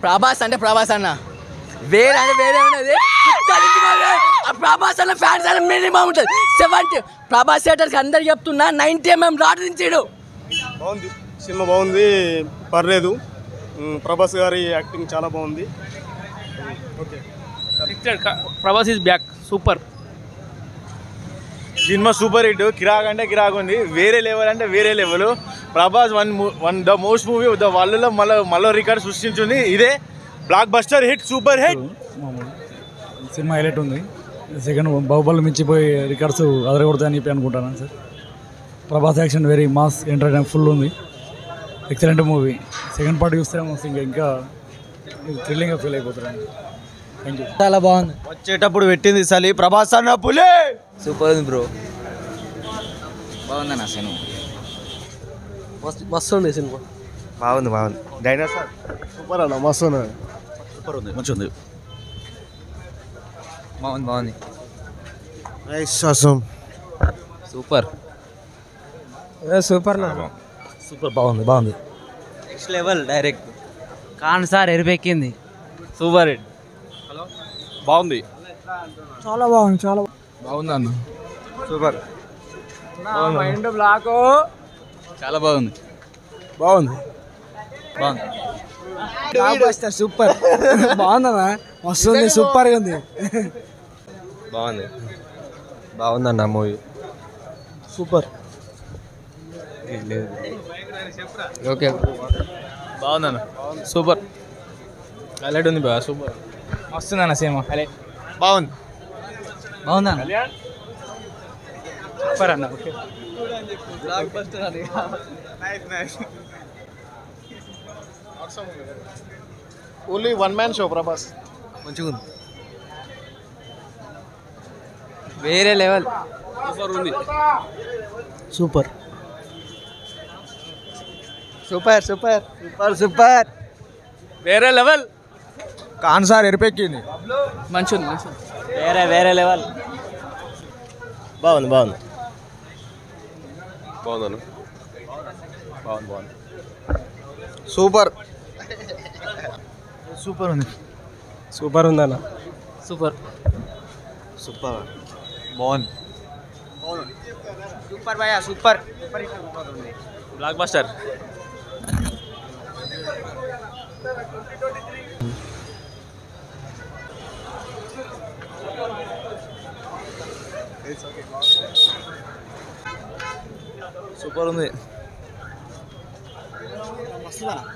ప్రభాస్ అంటే ప్రభాస్ అన్న వేరే అంటే వేరే ఉన్నది గుర్తుపెట్టుకోండి. ఆ ప్రభాస్ అన్న ఫ్యాన్స్ అన్న మినిమం ఉంటుంది సెవెంటీ ప్రభాస్ థియేటర్కి అందరు చెప్తున్నా నైన్టీ ఎంఎం రాడ్ దించాడు బాగుంది సినిమా బాగుంది పర్లేదు ఉమ్, ప్రభాస్ గారి యాక్టింగ్ చాలా బాగుంది okay Prabhas is back super cinema super hit కిరాక్ అంటే కిరాక్ ఉంది వేరే లెవెల్ అంటే వేరే level Prabhas one one the most movie the వాళ్ళలో మళ్ళీ మళ్ళీ రికార్డ్ సృష్టించింది ఇదే blockbuster hit super hit మామూలు సినిమా హైలైట్ ఉంది సెకండ్ బాహుబలి మించిపోయి రికార్డ్స్ అదరగొడతాయని చెప్పి అనుకుంటాను sir Prabhas action very mass entertain full ఉంది ఎక్సలెంట్ మూవీ సెకండ్ పార్ట్ చూస్తే ఇంకా ఇంకా థ్రిల్లింగ్గా ఫీల్ అయిపోతారండి థ్యాంక్ యూ చాలా బాగుంది వచ్చేటప్పుడు పెట్టింది సలి ప్రభాస్ అన్న పులే సూపర్ ఉంది బ్రో బాగుందన్న సినిమా మస్తు ఉంది సినిమా బాగుంది బాగుంది డైనోసార్ సూపర్ అన్న మస్తు ఉన్నది సూపర్ ఉంది మంచిగా ఉంది బాగుంది బాగుంది సూపర్ సూపర్ సూపర్ బాగుంది బాగుంది నెక్స్ట్ లెవెల్ డైరెక్ట్ కాన్ సార్ ఎరిపెక్కింది సూపర్ హిట్ బాగుంది చాలా బాగుంది చాలా బాగుంది అన్న సూపర్ మైండ్ బ్లాక్ చాలా బాగుంది బాగుంది బాగుంది సూపర్ బాగుందన్నా మస్తు ఉంది సూపర్గా ఉంది బాగుంది బాగుందన్న మూవీ సూపర్ ఓకే బాగుంది అన్న సూపర్ హైలైట్ ఉంది బాగా సూపర్ వస్తుందన్న సినిమా హైలైట్ బాగుంది బాగుందన్న సూపర్ అన్న okay only one man show Prabhas మంచిగా ఉంది వేరే లెవెల్ సూపర్ ఉంది super super super super super వేరే లెవెల్ కాన్ సార్ ఎరిపెక్కింది మంచిగా ఉంది మంచిగా వేరే వేరే లెవెల్ బాగుంది బాగుంది బాగుందన్న బాగుంది బాగుంది సూపర్ సూపర్ ఉంది సూపర్ ఉందన్న సూపర్ సూపర్ బాగుంది సూపర్ భయ సూపర్ బ్లాక్ బస్టర్ సూపర్ ఉంది